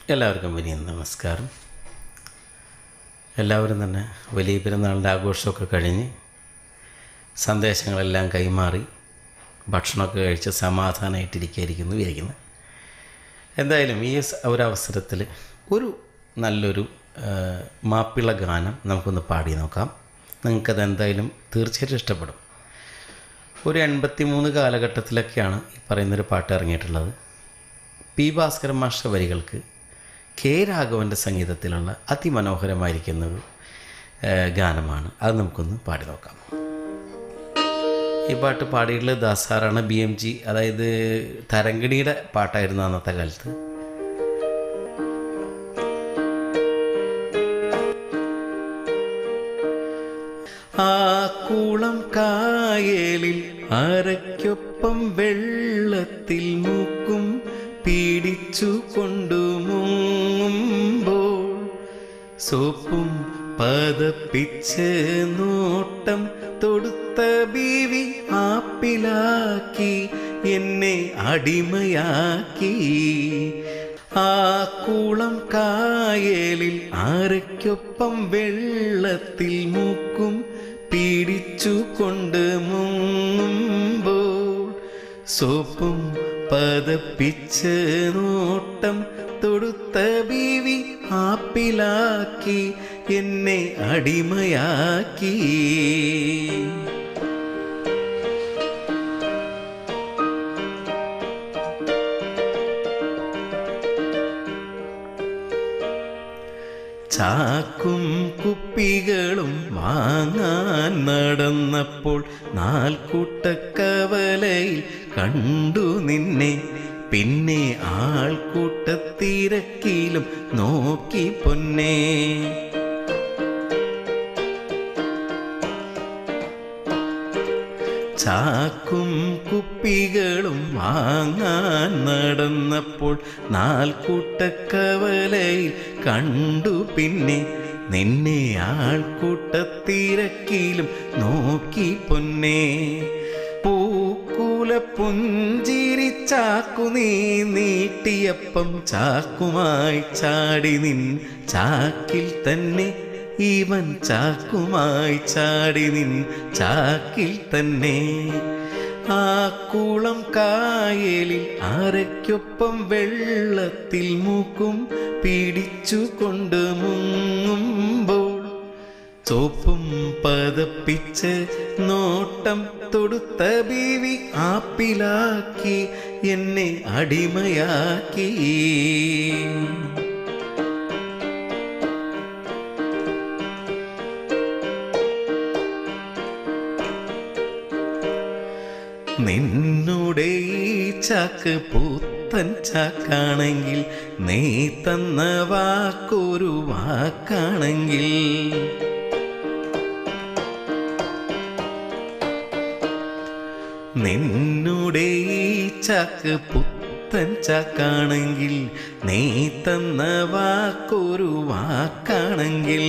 എല്ലാവർക്കും വലിയ നമസ്കാരം എല്ലാവരും തന്നെ വലിയ പെരുന്നാളിൻ്റെ ആഘോഷമൊക്കെ കഴിഞ്ഞ് സന്ദേശങ്ങളെല്ലാം കൈമാറി ഭക്ഷണമൊക്കെ കഴിച്ച് സമാധാനമായിട്ടിരിക്കുകയായിരിക്കുന്നു വിചാരിക്കുന്നത് എന്തായാലും ഈ സ- ഒരവസരത്തിൽ ഒരു നല്ലൊരു ആ, മാപ്പിള ഗാനം നമുക്കൊന്ന് പാടി നോക്കാം നിങ്ങൾക്കത് എന്തായാലും തീർച്ചയായിട്ടും ഇഷ്ടപ്പെടും ഒരു എൺപത്തി മൂന്ന് കാലഘട്ടത്തിലൊക്കെയാണ് ഈ പറയുന്നൊരു പാട്ട് ഇറങ്ങിയിട്ടുള്ളത് പി ഭാസ്കരൻ മാസ്റ്റർ വരികൾക്ക് കെ രാഘവൻ്റെ സംഗീതത്തിലുള്ള അതിമനോഹരമായിരിക്കുന്ന ഒരു ഏഹ്, ഗാനമാണ് അത് നമുക്കൊന്ന് പാടി നോക്കാം ഈ പാട്ട് പാടിയിട്ടുള്ളത് ദാസാറാണ് ബി എം ജി അതായത് തരങ്കിണിയുടെ പാട്ടായിരുന്നു അന്നത്തെ കാലത്ത് ആ കൂളം കായലിൽ അരയ്ക്കൊപ്പം വെള്ളത്തിൽ മൂക്കും പീഡിച്ചു കൊണ്ടുമുങ്ങുമ്പോൾ സോപ്പും പതപ്പിച്ച് നോട്ടം തൊടുത്ത ബീവി ആപ്പിലാക്കി എന്നെ അടിമയാക്കി ആ കൂളം കായലിൽ ആരയ്ക്കൊപ്പം വെള്ളത്തിൽ മൂക്കും പീഡിച്ചു കൊണ്ട് മുങ്ങുമ്പോൾ സോപ്പും പതപ്പിച്ച് നോട്ടം തൊടുത്ത ബീവി ആപ്പിലാക്കി എന്നെ അടിമയാക്കി ചാക്കും കുപ്പികളും വാങ്ങാൻ നടന്നപ്പോൾ നാൽക്കൂട്ടക്കവലയിൽ കണ്ടു നിന്നെ പിന്നെ ആൾക്കൂട്ടത്തിരക്കിലും നോക്കി പൊന്നേ ചാക്കും കുപ്പികളും വാങ്ങാൻ നടന്നപ്പോൾ നാൽക്കൂട്ടക്കവലയിൽ കണ്ടു പിന്നെ നിന്നെ ആൾക്കൂട്ടത്തിരക്കിലും നോക്കി പൊന്നേ പൂക്കുല പുഞ്ചിരി ചാക്കു നീ നീട്ടിയപ്പം ചാക്കുമായി ചാടി നിൻ ചാക്കിൽ തന്നെ ഇവൻ ചാക്കുമായി ചാടി നിൻ ചാക്കിൽ തന്നെ ആ കുളം കായലിൽ അരയ്ക്കൊപ്പം വെള്ളത്തിൽ മൂക്കും പിടിച്ചു കൊണ്ട് മുങ്ങുമ്പോൾ ചോപ്പും പതപ്പിച്ച് നോട്ടം തൊടുത്ത ബീവി ആപ്പിലാക്കി എന്നെ അടിമയാക്കി നിന്നുടെ ഈ ചാക്ക് പുത്തൻ ചാക്കാണെങ്കിൽ നീ തന്ന വാക്കൊരു വാക്കാണെങ്കിൽ നിന്നുടെ ഈ ചാക്ക് പുത്തൻ ചാക്കാണെങ്കിൽ നീ തന്ന വാക്കൊരു വാക്കാണെങ്കിൽ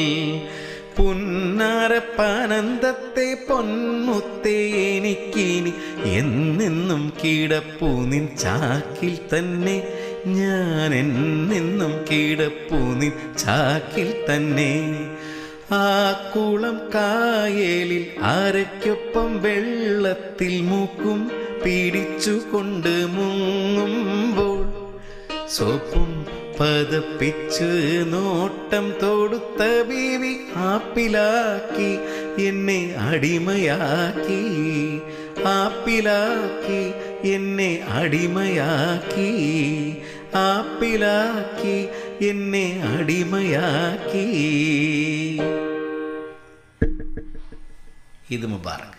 പുന്നാരപ്പാനന്ദത്തെ പൊന്മുത്തെ എനിക്കിനി എന്നെന്നും കിടപ്പൂ നിൻ ചാക്കിൽ തന്നെ ഞാൻ എന്നെന്നും കിടപ്പൂ നിൻ ചാക്കിൽ തന്നെ ആ കുളം കായലിൽ അരയ്ക്കൊപ്പം വെള്ളത്തിൽ മൂക്കും പിടിച്ചു കൊണ്ട് മുങ്ങുമ്പോൾ സോപ്പും പതപ്പിച്ച് നോട്ടം തൊടുത്ത ബീവി ആപ്പിലാക്കി എന്നെ അടിമയാക്കി ആപ്പിലാക്കി എന്നെ അടിമയാക്കി ആപ്പിലാക്കി എന്നെ അടിമയാക്കി ഇത് മുബാറക്